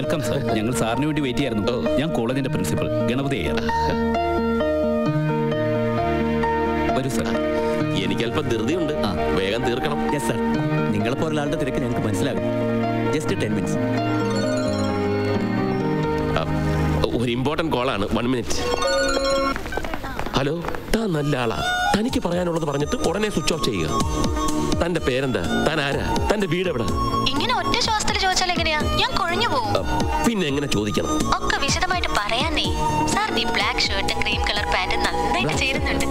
Welcome sir ഞങ്ങൾ സാറിന് വേണ്ടി വെയിറ്റ് ചെയ്യായിരുന്നു ഞാൻ കോളേജിന്റെ പ്രിൻസിപ്പൽ ഗണപതി അയ്യർ വരൂ സർ എനിക്ക് അല്പം ധൃതിയുണ്ട് വേഗം തീർക്കണം യെസ് സർ നിങ്ങളെപ്പോ ഒരാളുടെ തിരക്ക് ഞങ്ങൾക്ക് മനസ്സിലാകും ജസ്റ്റ് ടെൻ മിനിറ്റ്സ് ആ, ഒരു ഇമ്പോർട്ടന്റ് കോളാണ് വൺ മിനിറ്റ് ഹലോ താൻ നല്ല ആളാ തനിക്ക് പറയാനുള്ളത് പറഞ്ഞിട്ട് ഉടനെ സ്വിച്ച് ഓഫ് ചെയ്യുക തന്റെ പേരെന്താ താൻ ആരാ തന്റെ വീട് എവിടെ ഇങ്ങനെ ഒറ്റ ശ്വാസത്തിൽ ചോദിച്ചാൽ എങ്ങനെയാ ഞാൻ കൊഴിഞ്ഞു പോകും പിന്നെ എങ്ങനെ ചോദിക്കണം ഒക്കെ വിശദമായിട്ട് പറയാനേ സാറിന് ഈ black shirt cream colour pant നന്നായിട്ട് ചേരുന്നുണ്ട്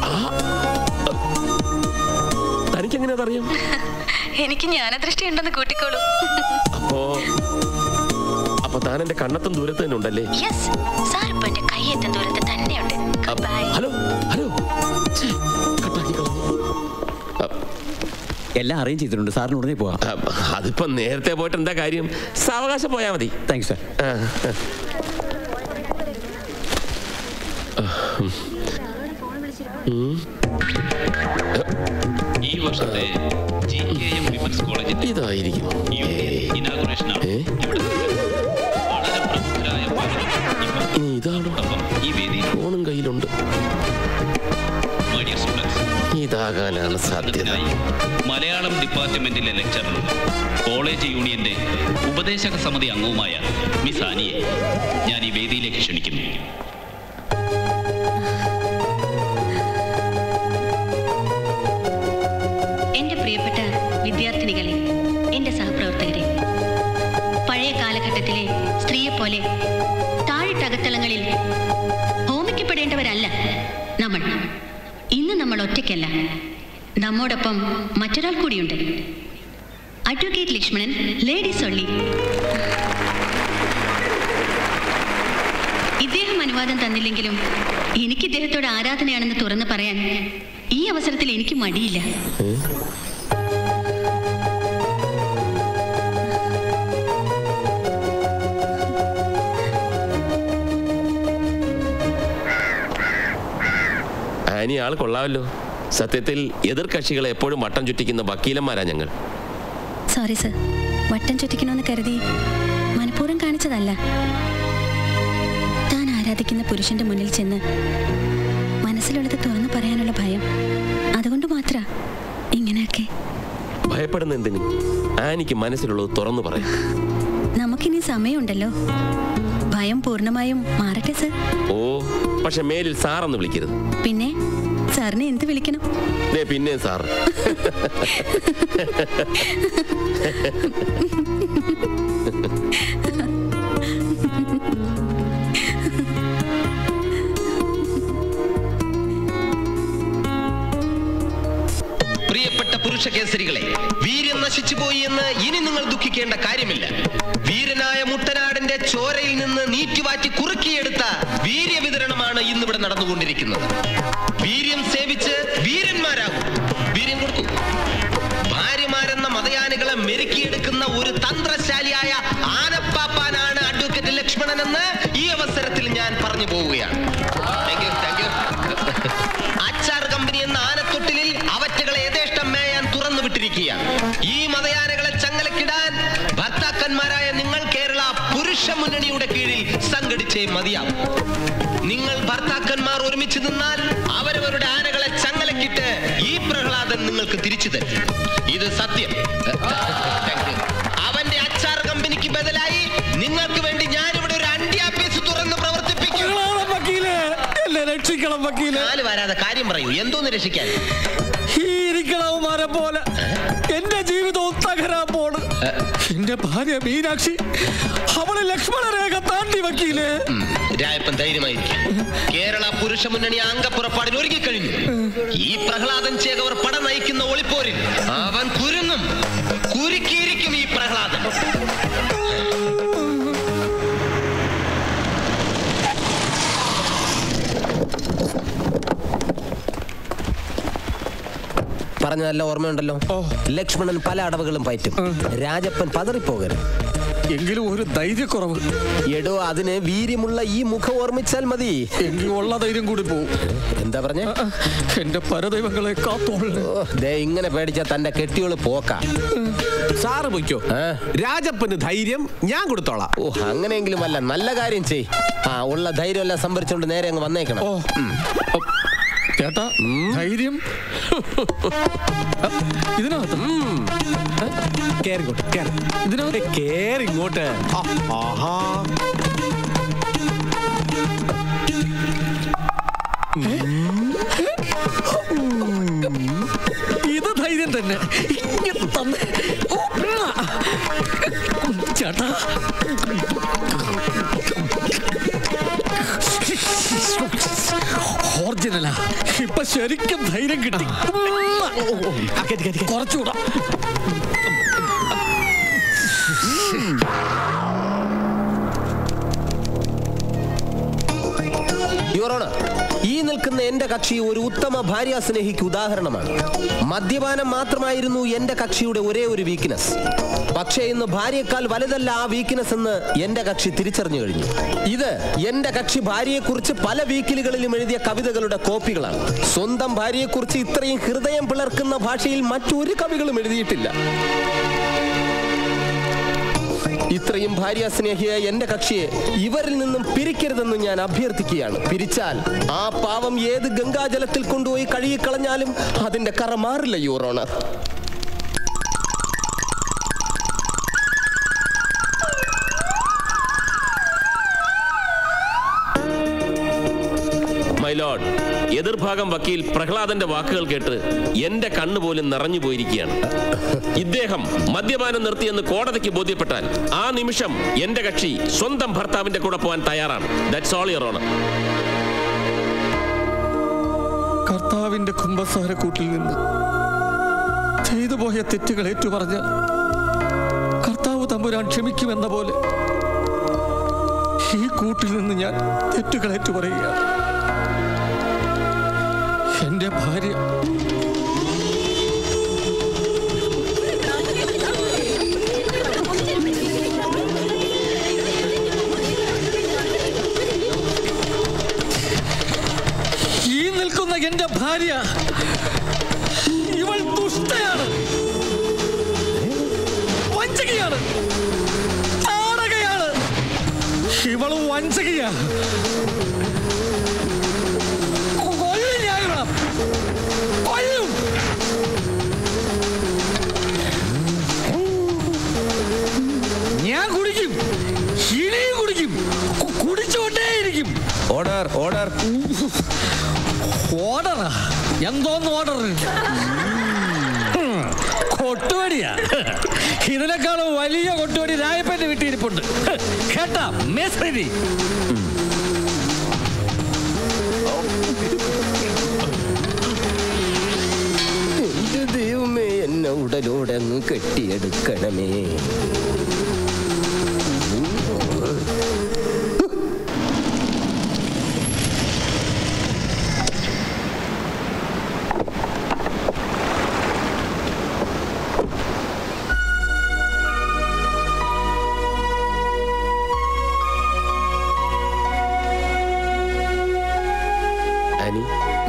തനിക്ക് എങ്ങനെ അതറിയാം എനിക്ക് ജ്ഞാനദൃഷ്ടി ഉണ്ടെന്ന് കൂട്ടിക്കോളൂ അപ്പോ അപ്പൊ താൻ എന്റെ കണ്ണത്തും ദൂരത്ത് തന്നെ ഉണ്ടല്ലേ യെസ് സാർ ഇപ്പൊ എന്റെ കൈയെത്തും ദൂരത്ത് തന്നെയുണ്ട് ബൈ ഹലോ ഹലോ എല്ലാം അറേഞ്ച് ചെയ്തിട്ടുണ്ട് സാറിന് ഉടനെ പോവാം അതിപ്പോ നേരത്തെ പോയിട്ട് എന്താ കാര്യം സാവകാശം പോയാ മതി താങ്ക്സ് സാർ ഈ വർഷത്തെ ജി കെ എം വിമൻസ് കോളേജിന്റെ ഇതായിരിക്കും ഇനാഗുറേഷൻ ആണ് ഇവിടെ വളരെ പ്രമുഖരായ പലരും ഇനി ഇതാണോ ഈ വേദിയിൽ ഫോണും കയ്യിലുണ്ട് My dear students, ഇതാകാനാണ് സാധ്യത മലയാളം ഡിപ്പാർട്ട്മെന്റിലെ ലെക്ചററും കോളേജ് യൂണിയന്റെ ഉപദേശക സമിതി അംഗവുമായ മിസ് ആനിയെ ഞാൻ ഈ വേദിയിലേക്ക് ക്ഷണിക്കുന്നു എന്റെ പ്രിയപ്പെട്ട വിദ്യാർത്ഥിനികളെ എന്റെ സഹപ്രവർത്തകരെ പഴയ കാലഘട്ടത്തിലെ സ്ത്രീയെ പോലെ താഴിട്ടകത്തളങ്ങളിൽ ഹോമിക്കപ്പെടേണ്ടവരല്ല നമ്മൾ ഇന്ന് നമ്മൾ ഒറ്റയ്ക്കല്ല നമ്മോടൊപ്പം മറ്റൊരാൾ കൂടിയുണ്ട് അഡ്വക്കേറ്റ് ലക്ഷ്മണൻ ലേഡി സൊള്ളി ഇദ്ദേഹം അനുവാദം തന്നില്ലെങ്കിലും എനിക്ക് ഇദ്ദേഹത്തോട് ആരാധനയാണെന്ന് തുറന്നു പറയാൻ ഈ അവസരത്തിൽ എനിക്ക് മടിയില്ല ആനി ആൾ കൊള്ളാമല്ലോ സത്യത്തിൽ എതിർ കക്ഷികളെ എപ്പോഴും വട്ടം ചുറ്റിക്കുന്ന വക്കീലന്മാരാ ഞങ്ങൾ സോറി സർ വട്ടം ചുറ്റിക്കണമെന്ന് കരുതി മനഃപൂർവ്വം കാണിച്ചതല്ല താൻ ആരാധിക്കുന്ന പുരുഷന്റെ മുന്നിൽ ചെന്ന് മനസ്സിലുള്ളത് തുറന്നു പറയാനുള്ള ഭയം അതുകൊണ്ട് മാത്ര ഇങ്ങനെയൊക്കെ ഭയപ്പെടുന്ന എന്തിന് ആനിക്ക് മനസ്സിലുള്ളത് തുറന്നു പറയാം നമുക്കിനി സമയമുണ്ടല്ലോ ഭയം പൂർണ്ണമായും മാറട്ടെ സർ ഓ പക്ഷെ മേലിൽ സാറെന്ന് വിളിക്കരുത് പിന്നെ സാറിനെ എന്ത് വിളിക്കണം ദേ പിന്നെ സാർ പ്രിയപ്പെട്ട പുരുഷ കേസരികളെ വീര്യം നശിച്ചുപോയി എന്ന് ഇനി നിങ്ങൾ ദുഃഖിക്കേണ്ട കാര്യമില്ല വീരനായ മുട്ടനാടിന്റെ ചോരയിൽ നിന്ന് നീറ്റുവാറ്റി കുറുക്കിയെടുത്ത വീര്യവിതരണമാണ് ഇന്നിവിടെ നടന്നുകൊണ്ടിരിക്കുന്നത് വീര്യം സേവിച്ച് വീരന്മാരാകും വീര്യം കൊടുക്കൂ ഭാര്യമാരെന്ന മതയാനികളെ മെരുക്കിയെടുക്കുന്ന ഒരു തന്ത്രശാലിയായ ആനപ്പാപ്പാനാണ് അഡ്വക്കേറ്റ് ലക്ഷ്മണൻ എന്ന് ഈ അവസരത്തിൽ ഞാൻ പറഞ്ഞു പോവുകയാണ് താങ്ക് യു താങ്ക് യു അച്ചാർ കമ്പനി എന്ന ആനത്തൊട്ടിലിൽ അവറ്റകളെ യഥേഷ്ടം മേയാൻ തുറന്നു വിട്ടിരിക്കുകയാണ് ഈ മതയാനകളെ ചങ്ങലക്കിടാൻ ഭർത്താക്കന്മാരായ നിങ്ങൾ കേരള പുരുഷ മുന്നണിയുടെ കീഴിൽ സംഘടിച്ചേ മതിയാവും നിങ്ങൾ ഭർത്താക്കന്മാർ ഒരുമിച്ച് നിന്നാൽ അവരവരുടെ ആനകളെ ചങ്ങലക്കിട്ട് ഈ പ്രഹ്ലാദൻ നിങ്ങൾക്ക് തിരിച്ചു തരും ഇത് സത്യം Thank you. അവന്റെ അച്ചാർ കമ്പനിക്ക് ബദലായി നിങ്ങൾക്ക് വേണ്ടി ഞാനിവിടെ ഒരു അണ്ടിയാപ്പീസ് തുറന്ന് പ്രവർത്തിപ്പിക്കും എന്നെ രക്ഷിക്കണം വക്കീലെ കാല് വരാതെ കാര്യം പറയൂ എന്തോന്ന് രക്ഷിക്കാൻ ഈ ഇരിക്കണവന്മാരെ പോലെ എന്റെ ജീവിതവും തകരാൻ പോണ് എന്റെ ഭാര്യ മീനാക്ഷി അവളെ ലക്ഷ്മണ രേഖ താണ്ടി വക്കീലെ രായപ്പൻ ധൈര്യമായിരിക്കും കേരള പുരുഷ മുന്നണി അംഗപ്പുറപ്പാടിന് ഒരുങ്ങിക്കഴിഞ്ഞു ഈ പ്രഹ്ലാദൻ ചേകവർ പട നയിക്കുന്ന ഒളിപ്പോരിൽ അവൻ കുരുങ്ങും കുരുക്കിയിരിക്കും ഈ പ്രഹ്ലാദൻ പറഞ്ഞ നല്ല ഓർമ്മയുണ്ടല്ലോ ലക്ഷ്മണൻ പല അടവുകളും പയറ്റും രാജപ്പൻ പതറിപ്പോകരുത് എങ്കിലും ഒരു ധൈര്യക്കുറവ് എടോ അതിന് വീര്യമുള്ള ഈ മുഖം ഓർമ്മിച്ചാൽ മതി എങ്കിൽ ഉള്ള ധൈര്യം കൂടി പോവും എന്താ പറഞ്ഞേ ആ, എന്റെ പരദൈവങ്ങളെ കാത്തോളെ ഓ, ദേ ഇങ്ങനെ പേടിച്ച തന്റെ കെട്ടിയോള് പോക്ക സാറ് പൊയ്ക്കോ രാജപ്പന് ധൈര്യം ഞാൻ കൊടുത്തോളാം ഓ അങ്ങനെയെങ്കിലും അല്ല നല്ല കാര്യം ചെയ് ആ ഉള്ള ധൈര്യം എല്ലാം സംഭരിച്ചോണ്ട് നേരെ അങ്ങ് വന്നേക്കണം ഓ ഓ, ചേട്ടാ ധൈര്യം ആ, ഇതിനകത്ത് കേറിങ്ങോട്ട് കേറി ഇതിനകത്ത് കേറിങ്ങോട്ട് ആ, ആഹാ ഇത് ധൈര്യം തന്നെ ഇങ്ങ് തന്നെ ഓ, ഉം. ചേട്ടാ ഓറിജിനലാ ഇപ്പൊ ശരിക്കും ധൈര്യം കിട്ടി ആ, കേറ്റി, കേറ്റി, കേറ്റി. കുറച്ചുകൂടാ യുവറോണ ഈ നിൽക്കുന്ന എന്റെ കക്ഷി ഒരു ഉത്തമ ഭാര്യ സ്നേഹിക്ക് ഉദാഹരണമാണ് മദ്യപാനം മാത്രമായിരുന്നു എന്റെ കക്ഷിയുടെ ഒരേ ഒരു വീക്ക്നെസ് പക്ഷേ ഇന്ന് ഭാര്യയെക്കാൾ വലുതല്ല ആ വീക്ക്നെസ് എന്ന് എന്റെ കക്ഷി തിരിച്ചറിഞ്ഞു കഴിഞ്ഞു ഇത് എന്റെ കക്ഷി ഭാര്യയെക്കുറിച്ച് പല വീക്കിലുകളിലും എഴുതിയ കവിതകളുടെ കോപ്പികളാണ് സ്വന്തം ഭാര്യയെക്കുറിച്ച് ഇത്രയും ഹൃദയം പിളർക്കുന്ന ഭാഷയിൽ മറ്റൊരു കവികളും എഴുതിയിട്ടില്ല ഇത്രയും ഭാര്യ സ്നേഹിയായ എന്റെ കക്ഷിയെ ഇവരിൽ നിന്നും പിരിക്കരുതെന്ന് ഞാൻ അഭ്യർത്ഥിക്കുകയാണ് പിരിച്ചാൽ ആ പാവം ഏത് ഗംഗാജലത്തിൽ കൊണ്ടുപോയി കഴുകിക്കളഞ്ഞാലും അതിന്റെ കറ മാറില്ല യുവറോണർ മൈ ലോഡ് എതിർഭാഗം വക്കീൽ പ്രഹ്ലാദന്റെ വാക്കുകൾ കേട്ട് എന്റെ കണ്ണു പോലും നിറഞ്ഞു പോയിരിക്കുകയാണ് ഇദ്ദേഹം മദ്യപാനം നിർത്തിയെന്ന് കോടതിക്ക് ബോധ്യപ്പെട്ടാൽ ആ നിമിഷം എന്റെ കക്ഷി സ്വന്തം ഭർത്താവിന്റെ കൂടെ പോകാൻ തയ്യാറാണ് ദാറ്റ്സ് ഓൾ യുവർ ഓണർ കർത്താവിന്റെ കുംഭസാരക്കൂട്ടിൽ നിന്ന് ചെയ്തു പോയ തെറ്റുകൾ ഏറ്റുപറഞ്ഞാൽ കർത്താവ് തമ്പുരാൻ ക്ഷമിക്കുമെന്ന പോലെ ഈ കൂട്ടിൽ നിന്ന് ഞാൻ തെറ്റുകൾ ഏറ്റുപറയുകയാണ് എന്റെ ഭാര്യ ഈ നിൽക്കുന്ന എന്റെ ഭാര്യ ഇവൾ ദുഷ്ടയാണ് വഞ്ചകയാണ് താടകയാണ് ഇവൾ വഞ്ചകയാ കൊല്ലും ഞാൻ ഇവളെ. കൊല്ലും ഞാൻ കുടിക്കും ഇനിയും കുടിക്കും കു- കുടിച്ചുകൊണ്ടേയിരിക്കും ഓർഡർ ഓർഡർ ഓർഡറാ എന്തോന്ന് ഓർഡർ കൊട്ടുവടിയാ ഇതിനേക്കാളും വലിയ കൊട്ടുവടി രായപ്പന്റെ വീട്ടിരിപ്പുണ്ട് കേട്ടാ മേസ്രി എന്റെ ദൈവമേ എന്നെ ഉടലോടെ അങ്ങ് കെട്ടിയെടുക്കണമേ ആനി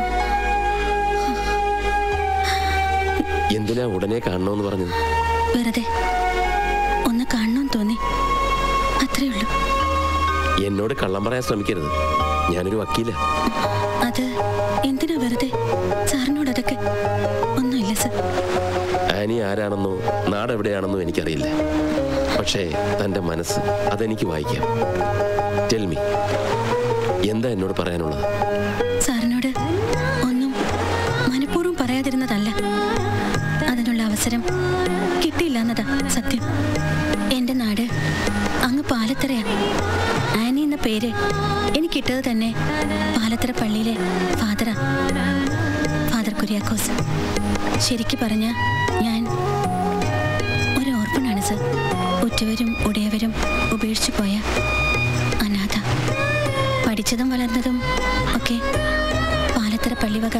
എന്തിനാ ഉടനെ കാണണമെന്ന് പറഞ്ഞത് വെറുതെ ഒന്ന് കാണണമെന്ന് തോന്നി അത്രേ ഉള്ളൂ എന്നോട് കള്ളം പറയാൻ ശ്രമിക്കരുത് ഞാനൊരു വക്കീല അത് എന്തിനാ വെറുതെ സാറിനോട് അതൊക്കെ ഒന്നുമില്ല സർ ആനി ആരാണെന്നോ നാടെവിടെയാണെന്നോ എനിക്കറിയില്ല പക്ഷേ തൻ്റെ മനസ്സ് അതെനിക്ക് വായിക്കാം ടെൽമി എന്താ എന്നോട് പറയാനുള്ളത് സാറിനോട് ഒന്നും മനഃപൂർവ്വം പറയാതിരുന്നതല്ല അതിനുള്ള അവസരം കിട്ടിയില്ല എന്നതാ സത്യം എൻ്റെ നാട് അങ്ങ് പാലത്തറയാ ആനി എന്ന പേര് എനിക്കിട്ടത് തന്നെ പാലത്തറ പള്ളിയിലെ ഫാദറാ ഫാദർ കുര്യാക്കോസ് ശരിക്കു പറഞ്ഞ ഞാൻ ഒരു ഓർഫണാണ് സർ ഉറ്റവരും ഉടയവരും ഉപേക്ഷിച്ചു പോയ അനാഥ പഠിച്ചതും വളർന്നതും ഒക്കെ പാലത്തറ പള്ളിവക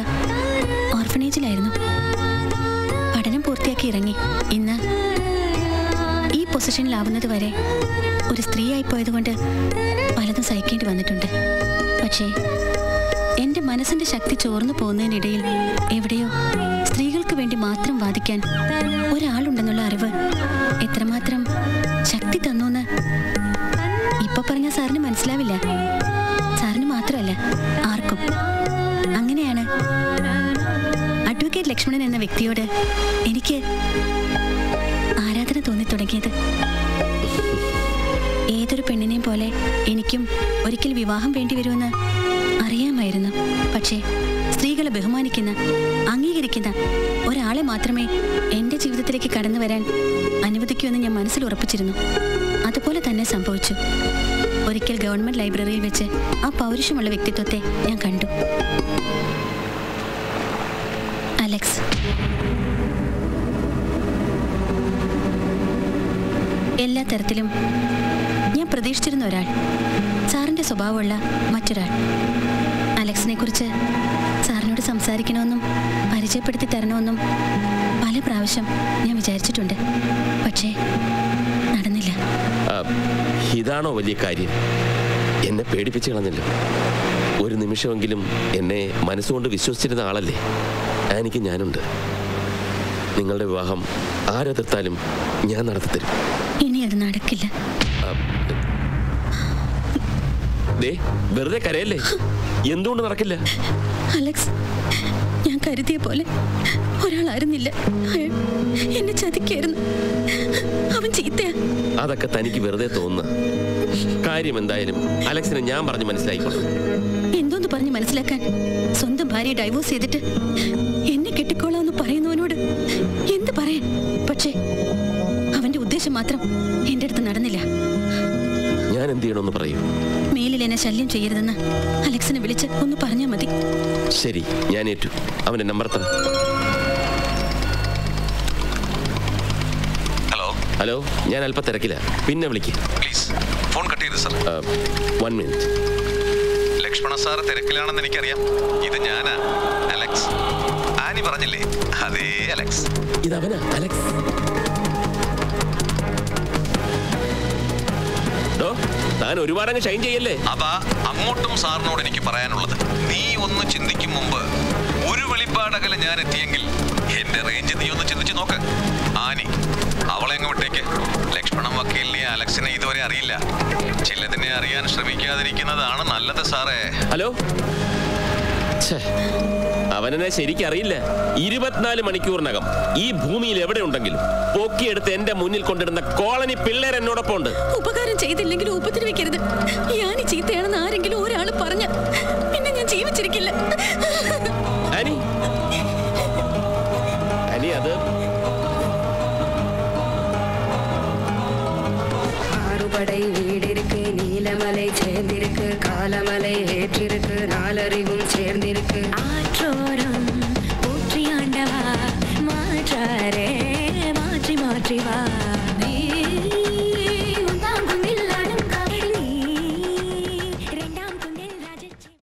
ഓർഫനേജിലായിരുന്നു പഠനം പൂർത്തിയാക്കി ഇറങ്ങി ഇന്ന് ഈ പൊസിഷനിലാവുന്നത് വരെ ഒരു സ്ത്രീയായി പോയതുകൊണ്ട് പലതും സഹിക്കേണ്ടി വന്നിട്ടുണ്ട് പക്ഷേ എൻ്റെ മനസ്സിൻ്റെ ശക്തി ചോർന്നു പോകുന്നതിനിടയിൽ എവിടെയോ സ്ത്രീകൾക്ക് വേണ്ടി മാത്രം വാദിക്കാൻ ഒരാളുണ്ടെന്നുള്ള അറിവ് എത്രമാത്രം ശക്തി തന്നൂന്ന് ഇപ്പൊ പറഞ്ഞ സാറിന് മനസ്സിലാവില്ല സാറിന് മാത്രമല്ല ആർക്കും അങ്ങനെയാണ് അഡ്വക്കേറ്റ് ലക്ഷ്മണൻ എന്ന വ്യക്തിയോട് എനിക്ക് ആരാധന തോന്നി തുടങ്ങിയത് ഏതൊരു പെണ്ണിനെയും പോലെ എനിക്കും ഒരിക്കൽ വിവാഹം വേണ്ടി വരുമെന്ന് അറിയാമായിരുന്നു പക്ഷേ സ്ത്രീകളെ ബഹുമാനിക്കുന്ന അംഗീകരിക്കുന്ന ഒരാളെ മാത്രമേ എൻ്റെ ജീവിതത്തിലേക്ക് കടന്നു വരാൻ അനുവദിക്കുമെന്ന് ഞാൻ മനസ്സിൽ ഉറപ്പിച്ചിരുന്നു അതുപോലെ തന്നെ സംഭവിച്ചു ഒരിക്കൽ ഗവൺമെന്റ് ലൈബ്രറിയിൽ വെച്ച് ആ പൗരുഷമുള്ള വ്യക്തിത്വത്തെ ഞാൻ കണ്ടു അലക്സ് എല്ലാ തരത്തിലും ഞാൻ പ്രതീക്ഷിച്ചിരുന്ന ഒരാൾ സാറിന്റെ സ്വഭാവമുള്ള മറ്റൊരാൾ അലക്സിനെ കുറിച്ച് സാറിനോട് സംസാരിക്കണമെന്നും പരിചയപ്പെടുത്തി തരണമെന്നും പല പ്രാവശ്യം ഞാൻ വിചാരിച്ചിട്ടുണ്ട് പക്ഷേ നടന്നില്ല ആ, ഇതാണോ വലിയ കാര്യം എന്നെ പേടിപ്പിച്ച് കളഞ്ഞല്ലോ ഒരു നിമിഷമെങ്കിലും എന്നെ മനസ്സുകൊണ്ട് വിശ്വസിച്ചിരുന്ന ആളല്ലേ എനിക്ക് ഞാനുണ്ട് നിങ്ങളുടെ വിവാഹം ആരെതിർത്താലും ഞാൻ നടത്തിത്തരും ഇനി അത് നടക്കില്ല ദേ വെറുതെ കരയല്ലേ എന്തുകൊണ്ട് നടക്കില്ല അലക്സ് ഞാൻ കരുതിയ പോലെ ഒരാളായിരുന്നില്ല അയാൾ എന്നെ ചതിക്കായിരുന്നു അവൻ ചീത്തയാ അതൊക്കെ തനിക്ക് വെറുതെ തോന്നുന്ന കാര്യം എന്തായാലും അലക്സിനെ ഞാൻ പറഞ്ഞ് മനസ്സിലായിക്കോളാം എന്തോന്ന് പറഞ്ഞ് മനസ്സിലാക്കാൻ സ്വന്തം ഭാര്യയെ ഡൈവോഴ്സ് ചെയ്തിട്ട് എന്നെ കെട്ടിക്കോളാന്ന് പറയുന്നവനോട് എന്ത് പറയാൻ പക്ഷേ അവന്റെ ഉദ്ദേശം മാത്രം എന്റെ അടുത്ത് നടന്നില്ല ഞാൻ എന്ത് ചെയ്യണമെന്ന് പറയൂ മേലിൽ എന്നെ ശല്യം ചെയ്യരുതെന്ന് അലക്സിനെ വിളിച്ച് ഒന്ന് പറഞ്ഞാൽ മതി ശരി ഞാൻ ഏറ്റു അവന്റെ നമ്പർ തരാം ഹലോ ഹലോ ഞാൻ അല്പം തിരക്കില്ല പിന്നെ വിളിക്ക് പ്ലീസ് ഫോൺ കട്ട് ചെയ്ത് sir one minute Lakshmana sir തിരക്കിലാണെന്ന് എനിക്കറിയാം ഇത് ഞാനാ അലക്സ് ആനി പറഞ്ഞില്ലേ അതേ അലക്സ് ഇതവനാ അലക്സ് ഡോ, താൻ ഒരുപാടങ്ങ് ഷൈൻ ചെയ്യല്ലേ അതാ അങ്ങോട്ടും സാറിനോട് എനിക്ക് പറയാനുള്ളത് നീ ഒന്ന് ചിന്തിക്കും മുമ്പ് ഒരു വെളിപ്പാടകല ഞാൻ എത്തിയെങ്കിൽ എന്റെ റേഞ്ച് നീ ഒന്ന് ചിന്തിച്ചു നോക്ക് ആനി അവളെ അങ്ങ് വിട്ടേക്ക് ലക്ഷ്മണൻ വക്കീലിനെ അലക്സിനെ ഇതുവരെ അറിയില്ല ചിലതിനെ അറിയാൻ ശ്രമിക്കാതിരിക്കുന്നതാണ് നല്ലത് സാറേ ഹലോ ഛേ, അവനെന്നെ ശരിക്കും അറിയില്ല ഇരുപത്തിനാല് മണിക്കൂറിനകം ഈ ഭൂമിയിൽ എവിടെ ഉണ്ടെങ്കിലും പൊക്കിയെടുത്ത് എന്റെ മുന്നിൽ കൊണ്ടിടുന്ന കോളനി പിള്ളേർ എന്നോടൊപ്പം ഉണ്ട് ഉപകാരം ചെയ്തില്ലെങ്കിലും ഉപദ്രവിക്കരുത് ഞാൻ ഈ ചീത്തയാണെന്ന് ആരെങ്കിലും ഒരാൾ പറഞ്ഞ പിന്നെ ഞാൻ ജീവിച്ചിരിക്കില്ല അനി അനി അത് ஆறுபடை வீடிருக்கு நீலமலை சேர்ந்திருக்கு காலமலை ஏற்றிருக்கு நாலறிவும் சேர்ந்திருக்கு